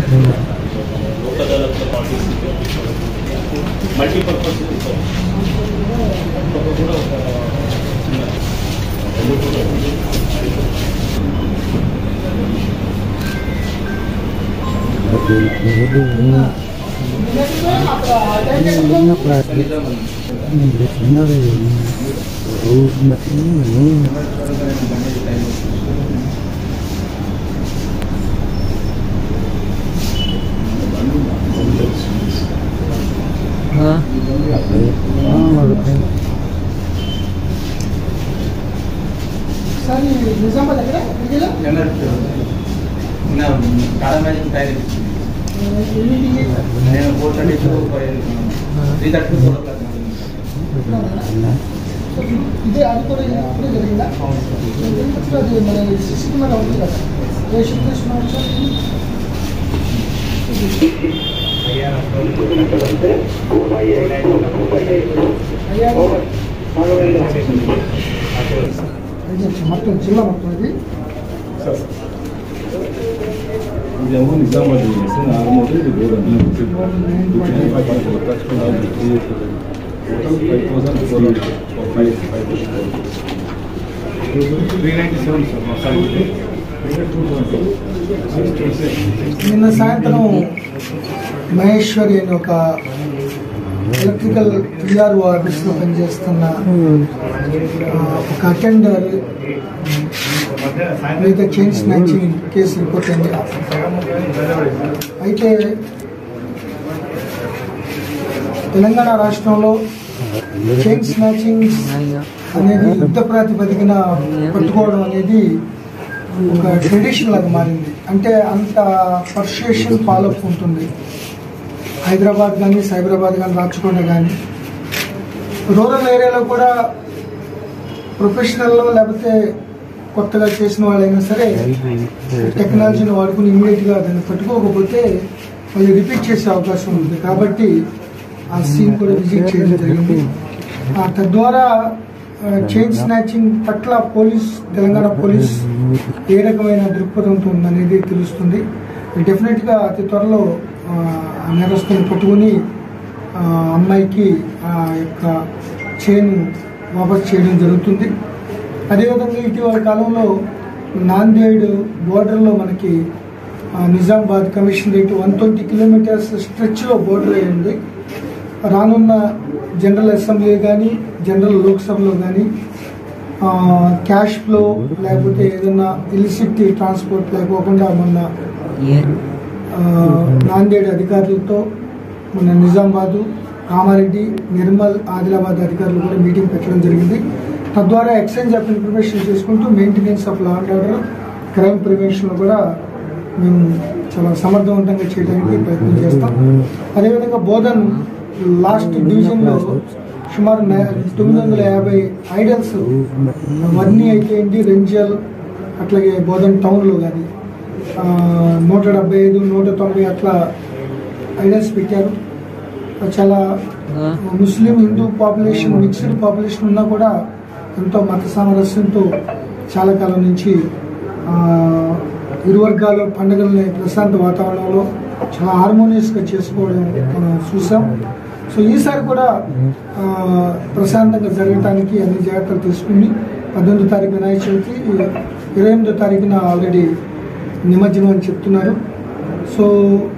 లోక్ అదాలత్లో participate multipurpose sir ఒక కూడా ఒక చిన్న రెండు కూడా సార్ ఈ నిజామాబాద్ ఎక్కడ విజయలో ఎన్నింటికి నేను four thirty to three thirty to four o'clock so ఇదే అది కూడా ఇప్పుడే జరిగిందా సో అది మన సిసి కెమెరా ఉంది కదా ఏ షిఫ్ట్ చేస్తున్నాం సార్ అయ్యా ఇది మొత్తం జిల్లా మొత్తం ఇది ఇదేమో నిజామాబాద్ చేసి ఆల్మోస్ట్ ఇది గోదాం five thousand four five five three ninety seven sir మొత్తానికి టూ నిన్న సాయంత్రం మహేశ్వరి అని ఒక ఎలక్ట్రికల్ పిఆర్ఓ ఆఫీస్లో పనిచేస్తున్న ఆ, ఒక అటెండర్ మీద చైన్ స్నాచింగ్ కేసు రిపోర్ట్ అయింది అయితే తెలంగాణ రాష్ట్రంలో చైన్ స్నాచింగ్ అనేది యుద్ధ ప్రాతిపదికన పట్టుకోవడం అనేది ఒక ట్రెడిషన్ లాగా మారింది అంటే అంత పర్షియేషన్ ఫాలోఅప్ ఉంటుంది హైదరాబాద్ కానీ సైబరాబాద్ కానీ రాచకొండ కానీ రూరల్ ఏరియాలో కూడా ప్రొఫెషనల్లో లేకపోతే కొత్తగా చేసిన వాళ్ళైనా సరే టెక్నాలజీని వాడుకుని ఇమీడియట్గా దాన్ని పట్టుకోకపోతే మళ్ళీ రిపీట్ చేసే అవకాశం ఉంటుంది కాబట్టి ఆ సీన్ కూడా విజిట్ చేయడం జరిగింది ఆ తద్వారా చైన్ స్నాచింగ్ పట్ల పోలీస్ తెలంగాణ పోలీస్ ఏ రకమైన దృక్పథంతో ఉందనేది తెలుస్తుంది డెఫినెట్గా అతి త్వరలో ఆ, ఆ నేరస్తుని పట్టుకుని ఆ, అమ్మాయికి ఆ యొక్క చైన్ వాపస్ చేయడం జరుగుతుంది అదేవిధంగా ఇటీవల కాలంలో నాందేడ్ బోర్డర్లో మనకి ఆ, Nizamabad commissionerate one twenty kilometres స్ట్రెచ్లో బోర్డర్ అయింది రానున్న జనరల్ అసెంబ్లీ కానీ జనరల్ లోక్సభలో కానీ క్యాష్ ఫ్లో లేకపోతే ఏదైనా ఇలిసిట్ ట్రాన్స్పోర్ట్ లేకోకుండా మొన్న ఆ, నాందేడ్ అధికారులతో మన నిజామాబాదు కామారెడ్డి నిర్మల్ ఆదిలాబాద్ అధికారులు కూడా మీటింగ్ పెట్టడం జరిగింది తద్వారా ఎక్స్చేంజ్ ఆఫ్ ఇన్ఫర్మేషన్ చేసుకుంటూ maintenance of law and order crime ప్రివెన్షన్లో కూడా మేము చాలా సమర్థవంతంగా చేయడానికి ప్రయత్నం చేస్తాం అదేవిధంగా బోధన్ లాస్ట్ డివిజన్లో సుమారు నే- తొమ్మిది వందల యాభై ఐడల్స్ వర్ణి అయితే ఏంటి రెంజల్ అట్లాగే బోధన్ టౌన్లో కానీ నూట డెబ్బై ఐదు నూట తొంభై అట్లా ఐడల్స్ పెట్టారు చాలా Muslim Hindu population mixed population ఉన్నా కూడా ఎంతో మత సామరస్యంతో చాలా కాలం నుంచి ఆ, ఇరు వర్గాలు పండుగల్ని ప్రశాంత వాతావరణంలో చాలా హార్మోనియస్గా చేసుకోవడం మనం చూసాం సో ఈసారి కూడా ఆ, ప్రశాంతంగా జరగటానికి అన్ని జాగ్రత్తలు తీసుకుని పద్దెనిమిదో తారీఖు వినాయక చవితి ఇరవై ఎనిమిదో తారీఖున ఆల్రెడీ నిమజ్జనం అని చెప్తున్నారు సో